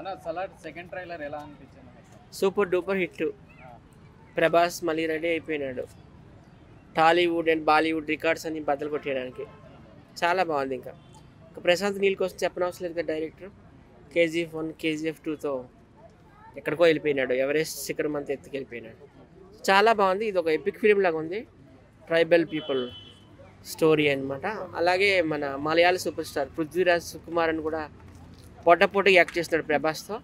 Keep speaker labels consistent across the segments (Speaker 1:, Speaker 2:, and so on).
Speaker 1: అన్న salad second trailer ఎలా అనిపించింది మీకు?
Speaker 2: సూపర్ డూపర్ హిట్
Speaker 1: ఆ,
Speaker 2: ప్రభాస్ మళ్ళీ రెడీ అయిపోయినాడు టాలీవుడ్ అండ్ బాలీవుడ్ రికార్డ్స్ అన్ని బద్దలు కొట్టేయడానికి చాలా బాగుంది ఇంకా ఇంకా ప్రశాంత్ నీల్ కోసం చెప్పనవసరం లేదు కదా డైరెక్టర్ కేజీఎఫ్ వన్ కేజీఎఫ్ టూతో ఎక్కడికో వెళ్ళిపోయినాడు ఎవరెస్ట్ శిఖరం అంతా ఎత్తుకెళ్ళిపోయినాడు చాలా బాగుంది ఇది ఒక ఎపిక్ ఫిలిం లాగా ఉంది ట్రైబల్ పీపుల్ స్టోరీ అన్నమాట అలాగే మన మలయాళ సూపర్ స్టార్ పృథ్వీరాజ్ సుకుమార్ అని కూడా పొట్ట పొట్టకి యాక్ట్ చేస్తున్నాడు ప్రభాస్తో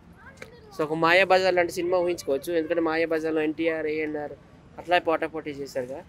Speaker 2: సో ఒక మాయాబజార్ లాంటి సినిమా ఊహించుకోవచ్చు ఎందుకంటే మాయాబజార్లో ఎన్టీఆర్ ఏఎన్ఆర్ అట్లా పోటా పోటీ చేశారు కదా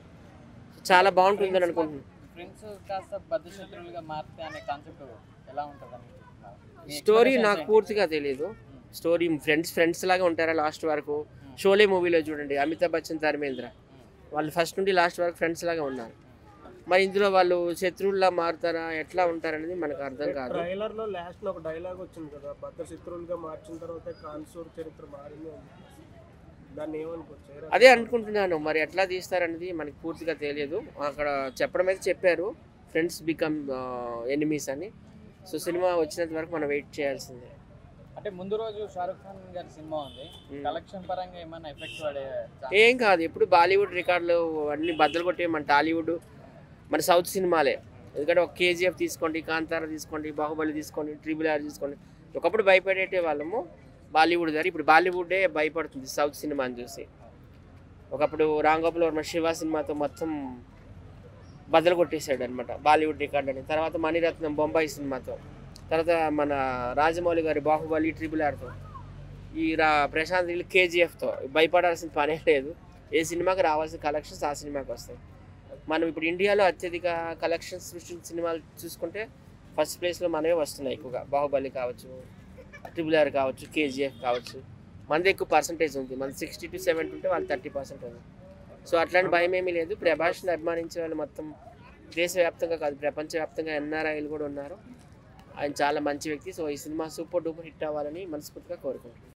Speaker 2: చాలా బాగుంటుందని అనుకుంటున్నాను
Speaker 1: ఫ్రెండ్స్ కాస్త బద్ద శత్రువులుగా మారితే అనే కాన్సెప్ట్ ఎలా ఉంటుంది
Speaker 2: స్టోరీ నాకు పూర్తిగా తెలియదు స్టోరీ ఫ్రెండ్స్ ఫ్రెండ్స్ లాగా ఉంటారా లాస్ట్ వరకు షోలే మూవీలో చూడండి అమితాబ్ బచ్చన్ ధర్మేంద్ర వాళ్ళు ఫస్ట్ నుండి లాస్ట్ వరకు ఫ్రెండ్స్ లాగా ఉన్నారు మరి ఇందులో వాళ్ళు శత్రువుల్లా మారుతారా ఎట్లా ఉంటారనేది మనకు అర్థం కాదు
Speaker 3: ట్రైలర్ లో లాస్ట్ లో ఒక డైలాగ్ వచ్చింది కదా భద్ర శత్రువులుగా మార్చిన తర్వాత కాన్సూర్ చరిత్ర మారింది అని చెప్పేసి. దాన్ని ఏమనుకోవచ్చు
Speaker 2: అదే అనుకుంటున్నాను మరి ఎట్లా తీస్తారనేది మనకి పూర్తిగా తెలియదు అక్కడ చెప్పడం అయితే చెప్పారు ఫ్రెండ్స్ బికమ్ ఎనిమీస్ అని సో సినిమా వచ్చినంత వరకు మనం వెయిట్ చేయాల్సిందే
Speaker 1: అంటే ముందు రోజు షారుఖ్ ఖాన్ గారి సినిమా ఉంది
Speaker 2: Hmm.
Speaker 1: కలెక్షన్ పరంగా ఏమైనా ఎఫెక్ట్ పడే chance-
Speaker 2: ఏం కాదు ఎప్పుడు బాలీవుడ్ రికార్డులు అన్ని బద్దలు కొట్టే మన టాలీవుడ్ మన సౌత్ సినిమాలే ఎందుకంటే ఒక కేజీఎఫ్ తీసుకోండి కాంతార తీసుకోండి బాహుబలి తీసుకోండి ట్రిపుల్ ఆర్ తీసుకోండి ఒకప్పుడు భయపడేటే వాళ్ళము బాలీవుడ్ గారు ఇప్పుడు బాలీవుడే భయపడుతుంది సౌత్ సినిమాని చూసి ఒకప్పుడు రామ్ గోపాల్ వర్మ శివ సినిమాతో మొత్తం బద్దలు కొట్టేశాడు అనమాట బాలీవుడ్ రికార్డ్ అని తర్వాత మణిరత్నం బొంబాయి సినిమాతో తర్వాత మన రాజమౌళి గారి బాహుబలి ట్రిపుల్ ఆర్తో ఈ రా ప్రశాంత్ నీళ్ళు కేజీఎఫ్తో భయపడాల్సిన పనే లేదు ఏ సినిమాకి రావాల్సిన కలెక్షన్స్ ఆ సినిమాకి వస్తాయి మనం ఇప్పుడు ఇండియాలో అత్యధిక కలెక్షన్స్ సృష్టించిన సినిమాలు చూసుకుంటే ఫస్ట్ ప్లేస్లో మనమే వస్తున్నాయి ఎక్కువగా బాహుబలి కావచ్చు ట్రిపుల్ ఆర్ కావచ్చు కేజీఎఫ్ కావచ్చు మనది ఎక్కువ పర్సంటేజ్ ఉంది మన సిక్స్టీ టు సెవెంటీ ఉంటే వాళ్ళు థర్టీ పర్సెంట్ ఉంది సో అట్లాంటి భయం ఏమీ లేదు ప్రభాస్ని అభిమానించే వాళ్ళు మొత్తం దేశవ్యాప్తంగా కాదు ప్రపంచవ్యాప్తంగా ఎన్ఆర్ఐలు కూడా ఉన్నారు ఆయన చాలా మంచి వ్యక్తి సో ఈ సినిమా సూపర్ డూపర్ హిట్ అవ్వాలని మనస్ఫూర్తిగా కోరుకుంటున్నాను